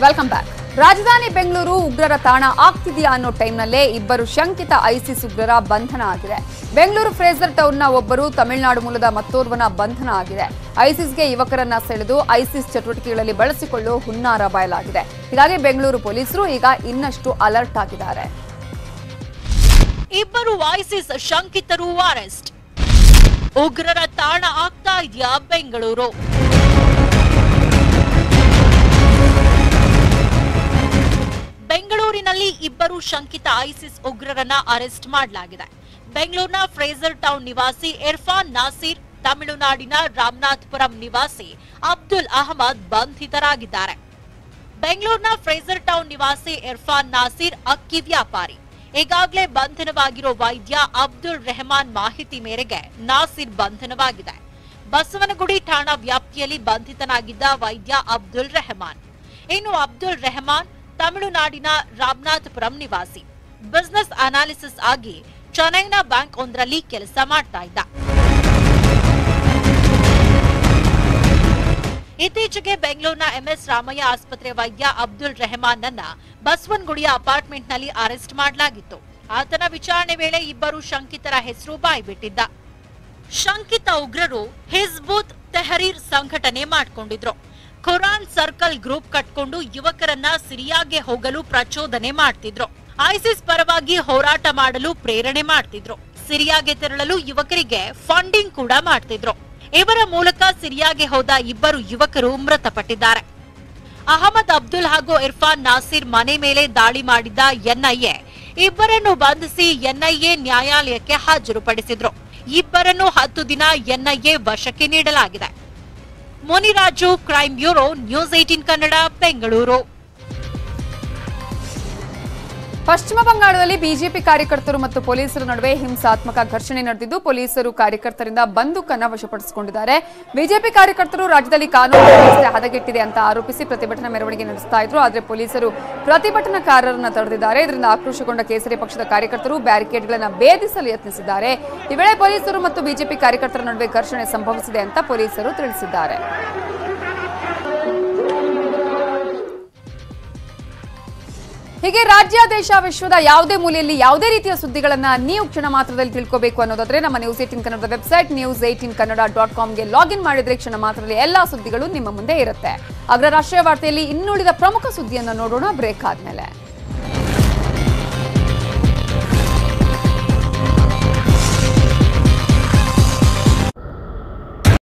welcome back ರಾಜಧಾನಿ ಬೆಂಗಳೂರು ಉಗ್ರರ ತಾಣ ಆಗ್ತಿದೆಯಾ ಅನ್ನೋ ಟೈಮ್ನಲ್ಲೇ ಇಬ್ಬರು ಶಂಕಿತ ಐಸಿಸ್ ಉಗ್ರರ ಬಂಧನ ಆಗಿದೆ ಬೆಂಗಳೂರು ಫ್ರೇಸರ್ ಟೌನ್ನ ಒಬ್ಬರು ತಮಿಳುನಾಡು ಮೂಲದ ಮತ್ತೋರ್ವನ ಬಂಧನ ಆಗಿದೆ ಐಸಿಸ್ಗೆ ಯುವಕರನ್ನ ಸೆಳೆದು ಐಸಿಸ್ ಚಟುವಟಿಕೆಗಳಲ್ಲಿ ಬಳಸಿಕೊಳ್ಳುವ ಹುನ್ನಾರ ಬಯಲಾಗಿದೆ ಹೀಗಾಗಿ ಬೆಂಗಳೂರು ಪೊಲೀಸರು ಈಗ ಇನ್ನಷ್ಟು ಅಲರ್ಟ್ ಆಗಿದ್ದಾರೆ ಇಬ್ಬರು ಐಸಿಸ್ ಶಂಕಿತರು ಅರೆಸ್ಟ್ ಉಗ್ರರ ತಾಣ ಆಗ್ತಾ ಇದೆಯಾ ಬೆಂಗಳೂರು ಬೆಂಗಳೂರಿನಲ್ಲಿ ಇಬ್ಬರು ಶಂಕಿತ ಐಸಿಸ್ ಉಗ್ರರನ್ನ ಅರೆಸ್ಟ್ ಮಾಡಲಾಗಿದೆ ಬೆಂಗಳೂರಿನ ಫ್ರೇಸರ್ ಟೌನ್ ನಿವಾಸಿ ಇರ್ಫಾನ್ ನಾಸೀರ್ ತಮಿಳುನಾಡಿನ ರಾಮನಾಥಪುರಂ ನಿವಾಸಿ ಅಬ್ದುಲ್ ಅಹಮದ್ ಬಂಧಿತರಾಗಿದ್ದಾರೆ ಬೆಂಗಳೂರಿನ ಫ್ರೇಸರ್ ಟೌನ್ ನಿವಾಸಿ ಇರ್ಫಾನ್ ನಾಸೀರ್ ಅಕ್ಕಿ ವ್ಯಾಪಾರಿ ಈಗಾಗಲೇ ಬಂಧನವಾಗಿರೋ ವೈದ್ಯ ಅಬ್ದುಲ್ ರೆಹಮಾನ್ ಮಾಹಿತಿ ಮೇರೆಗೆ ನಾಸೀರ್ ಬಂಧನವಾಗಿದೆ ಬಸವನಗುಡಿ ಠಾಣಾ ವ್ಯಾಪ್ತಿಯಲ್ಲಿ ಬಂಧಿತನಾಗಿದ್ದ ವೈದ್ಯ ಅಬ್ದುಲ್ ರೆಹಮಾನ್ ಇನ್ನು ಅಬ್ದುಲ್ ರೆಹಮಾನ್ ತಮಿಳುನಾಡಿನ ರಾಮನಾಥಪುರಂ ನಿವಾಸಿ ಬಿಸಿನೆಸ್ ಅನಾಲಿಸಿಸ್ ಆಗಿ ಚೆನ್ನೈನ ಬ್ಯಾಂಕ್ ಒಂದರಲ್ಲಿ ಕೆಲಸ ಮಾಡ್ತಾ ಇದ್ದ ಇತ್ತೀಚೆಗೆ ಬೆಂಗಳೂರಿನ ಎಂಎಸ್ ರಾಮಯ್ಯ ಆಸ್ಪತ್ರೆ ವೈದ್ಯ ಅಬ್ದುಲ್ ರೆಹಮಾನ್ ನನ್ನ ಬಸವನಗುಡಿಯ ಅಪಾರ್ಟ್ಮೆಂಟ್ನಲ್ಲಿ ಅರೆಸ್ಟ್ ಮಾಡಲಾಗಿತ್ತು ಆತನ ವಿಚಾರಣೆ ವೇಳೆ ಇಬ್ಬರು ಶಂಕಿತರ ಹೆಸರು ಬಾಯ್ಬಿಟ್ಟಿದ್ದ ಶಂಕಿತ ಉಗ್ರರು ಹಿಜ್ಬುತ್ ತೆಹರೀರ್ ಸಂಘಟನೆ ಮಾಡ್ಕೊಂಡಿದ್ರು ಖುರಾನ್ ಸರ್ಕಲ್ ಗ್ರೂಪ್ ಕಟ್ಕೊಂಡು ಯುವಕರನ್ನ ಸಿರಿಯಾಗೆ ಹೋಗಲು ಪ್ರಚೋದನೆ ಮಾಡ್ತಿದ್ರು ಐಸಿಸ್ ಪರವಾಗಿ ಹೋರಾಟ ಮಾಡಲು ಪ್ರೇರಣೆ ಮಾಡ್ತಿದ್ರು ಸಿರಿಯಾಗೆ ತೆರಳಲು ಯುವಕರಿಗೆ ಫಂಡಿಂಗ್ ಕೂಡ ಮಾಡ್ತಿದ್ರು ಇವರ ಮೂಲಕ ಸಿರಿಯಾಗೆ ಹೋದ ಇಬ್ಬರು ಯುವಕರು ಮೃತಪಟ್ಟಿದ್ದಾರೆ ಅಹಮದ್ ಅಬ್ದುಲ್ ಹಾಗೂ ಇರ್ಫಾನ್ ನಾಸೀರ್ ಮನೆ ಮೇಲೆ ದಾಳಿ ಮಾಡಿದ್ದ ಎನ್ಐಎ ಇಬ್ಬರನ್ನು ಬಂಧಿಸಿ ಎನ್ಐಎ ನ್ಯಾಯಾಲಯಕ್ಕೆ ಹಾಜರುಪಡಿಸಿದ್ರು ಇಬ್ಬರನ್ನು ಹತ್ತು ದಿನ ಎನ್ಐಎ ವಶಕ್ಕೆ ನೀಡಲಾಗಿದೆ Muniraju crime bureau news eighteen Kannada Bengaluru ಪಶ್ಚಿಮ ಬಂಗಾಳದಲ್ಲಿ ಬಿಜೆಪಿ ಕಾರ್ಯಕರ್ತರು ಮತ್ತು ಪೊಲೀಸರ ನಡುವೆ ಹಿಂಸಾತ್ಮಕ ಘರ್ಷಣೆ ನಡೆದಿದ್ದು ಪೊಲೀಸರು ಕಾರ್ಯಕರ್ತರಿಂದ ಬಂದೂಕನ್ನ ವಶಪಡಿಸಿಕೊಂಡಿದ್ದಾರೆ ಬಿಜೆಪಿ ಕಾರ್ಯಕರ್ತರು ರಾಜ್ಯದಲ್ಲಿ ಕಾನೂನು ವ್ಯವಸ್ಥೆ ಹದಗೆಟ್ಟಿದೆ ಅಂತ ಆರೋಪಿಸಿ ಪ್ರತಿಭಟನಾ ಮೆರವಣಿಗೆ ನಡೆಸ್ತಾ ಇದ್ರು ಆದರೆ ಪೊಲೀಸರು ಪ್ರತಿಭಟನಾಕಾರರನ್ನ ತಡೆದಿದ್ದಾರೆ ಇದರಿಂದ ಆಕ್ರೋಶಗೊಂಡ ಕೇಸರಿ ಪಕ್ಷದ ಕಾರ್ಯಕರ್ತರು ಬ್ಯಾರಿಕೇಡ್ಗಳನ್ನ ಭೇದಿಸಲು ಯತ್ನಿಸಿದ್ದಾರೆ ಈ ವೇಳೆ ಪೊಲೀಸರು ಮತ್ತು ಬಿಜೆಪಿ ಕಾರ್ಯಕರ್ತರ ನಡುವೆ ಘರ್ಷಣೆ ಸಂಭವಿಸಿದೆ ಅಂತ ಪೊಲೀಸರು ತಿಳಿಸಿದ್ದಾರೆ ಹೀಗೆ ರಾಜ್ಯ ದೇಶ ವಿಶ್ವದ ಯಾವುದೇ ಮೂಲೆಯಲ್ಲಿ ಯಾವುದೇ ರೀತಿಯ ಸುದ್ದಿಗಳನ್ನ ನೀವು ಕ್ಷಣ ಮಾತ್ರದಲ್ಲಿ ತಿಳ್ಕೋಬೇಕು ಅನ್ನೋದಾದ್ರೆ ನಮ್ಮ ನ್ಯೂಸ್ ಏಟಿನ್ ಕನ್ನಡದ website news eighteen Kannada dot ಕಾಮ್ಗೆ ಲಾಗಿನ್ ಮಾಡಿದ್ರೆ ಕ್ಷಣ ಮಾತ್ರದಲ್ಲಿ ಎಲ್ಲಾ ಸುದ್ದಿಗಳು ನಿಮ್ಮ ಮುಂದೆ ಇರುತ್ತೆ ಅಗ್ರ ರಾಷ್ಟ್ರೀಯ ವಾರ್ತೆಯಲ್ಲಿ ಇನ್ನುಳಿದ ಪ್ರಮುಖ ಸುದ್ದಿಯನ್ನು ನೋಡೋಣ ಬ್ರೇಕ್ ಆದ್ಮೇಲೆ